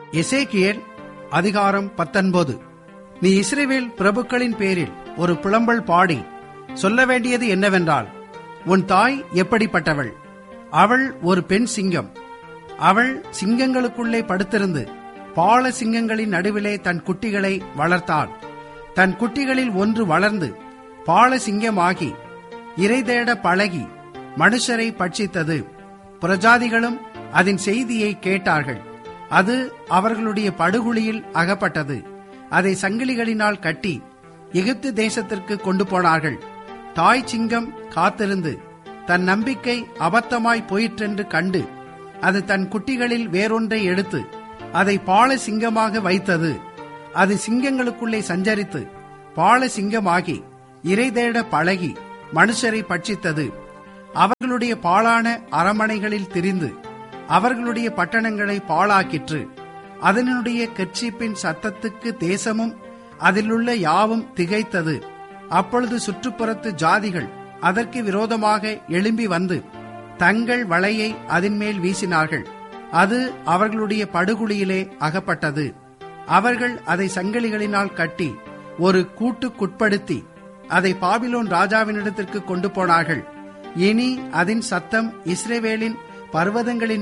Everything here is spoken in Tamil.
எசேக்கியேல் அதிகாரம் பத்தொன்பது நீ இஸ்ரேவேல் பிரபுக்களின் பேரில் ஒரு புலம்பல் பாடி சொல்ல வேண்டியது என்னவென்றால் உன் தாய் எப்படிப்பட்டவள் அவள் ஒரு பெண் சிங்கம் அவள் சிங்கங்களுக்குள்ளே படுத்திருந்து பால சிங்கங்களின் நடுவிலே தன் குட்டிகளை வளர்த்தாள் தன் குட்டிகளில் ஒன்று வளர்ந்து பால சிங்கமாகி இறை தேட பழகி மனுஷரை பட்சித்தது பிரஜாதிகளும் அதன் செய்தியை கேட்டார்கள் அது அவர்களுடைய படுகுழியில் அகப்பட்டது அதை சங்கிலிகளினால் கட்டி எகிப்து தேசத்திற்கு கொண்டு போனார்கள் தாய் சிங்கம் காத்திருந்து தன் நம்பிக்கை அபத்தமாய் போயிற்றென்று கண்டு அது தன் குட்டிகளில் வேறொன்றை எடுத்து அதை பால சிங்கமாக வைத்தது அது சிங்கங்களுக்குள்ளே சஞ்சரித்து பால சிங்கமாகி இறை தேட பழகி மனுஷரை பட்சித்தது அவர்களுடைய பாழான அரமனைகளில் திரிந்து அவர்களுடைய பட்டணங்களை பாழாக்கிற்று அதனுடைய கட்சிப்பின் சத்தத்துக்கு தேசமும் அதிலுள்ள யாவும் திகைத்தது அப்பொழுது சுற்றுப்புறத்து ஜாதிகள் அதற்கு விரோதமாக எழும்பி வந்து தங்கள் வலையை அதன் மேல் வீசினார்கள் அது அவர்களுடைய படுகுழியிலே அகப்பட்டது அவர்கள் அதை சங்கிலிகளினால் கட்டி ஒரு கூட்டுக்குட்படுத்தி அதை பாபிலோன் ராஜாவினிடத்திற்கு கொண்டு போனார்கள் இனி அதன் சத்தம் இஸ்ரேவேலின் பர்வதங்களின்